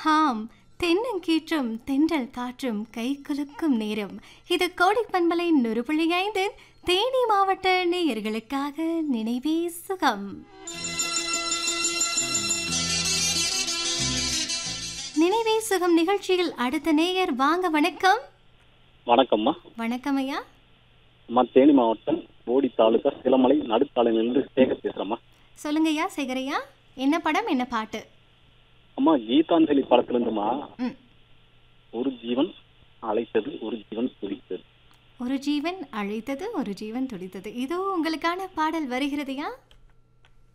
ஆம் தென்னங்கீற்றும் தென்றல் காற்றும் கை குலுக்கும் நேரம் இது கோடை பண்பலை நொறுபுள்ளி ஐந்து தேனி மாவட்ட நேயர்களுக்காக நினைவே சுகம் நினைவே சுகம் நிகழ்ச்சியில் அடுத்த நேயர் வாங்க வணக்கம் வணக்கம்மா வணக்கம் ஐயா அம்மா தேனி மாவட்டம் போடி தாலுகா சிலமலை நடுத்தாலையிலிருந்து சேகர் பேசுகிறேம்மா சொல்லுங்க ஐயா சேகரையா என்ன படம் என்ன பாட்டு அம்மா கீதாஞ்சலி படத்துலேருந்துமா ம் ஒரு ஜீவன் அழைத்தது ஒரு ஜீவன் துடித்தது ஒரு ஜீவன் அழைத்தது ஒரு ஜீவன் துடித்தது இதோ உங்களுக்கான பாடல் வருகிறதையா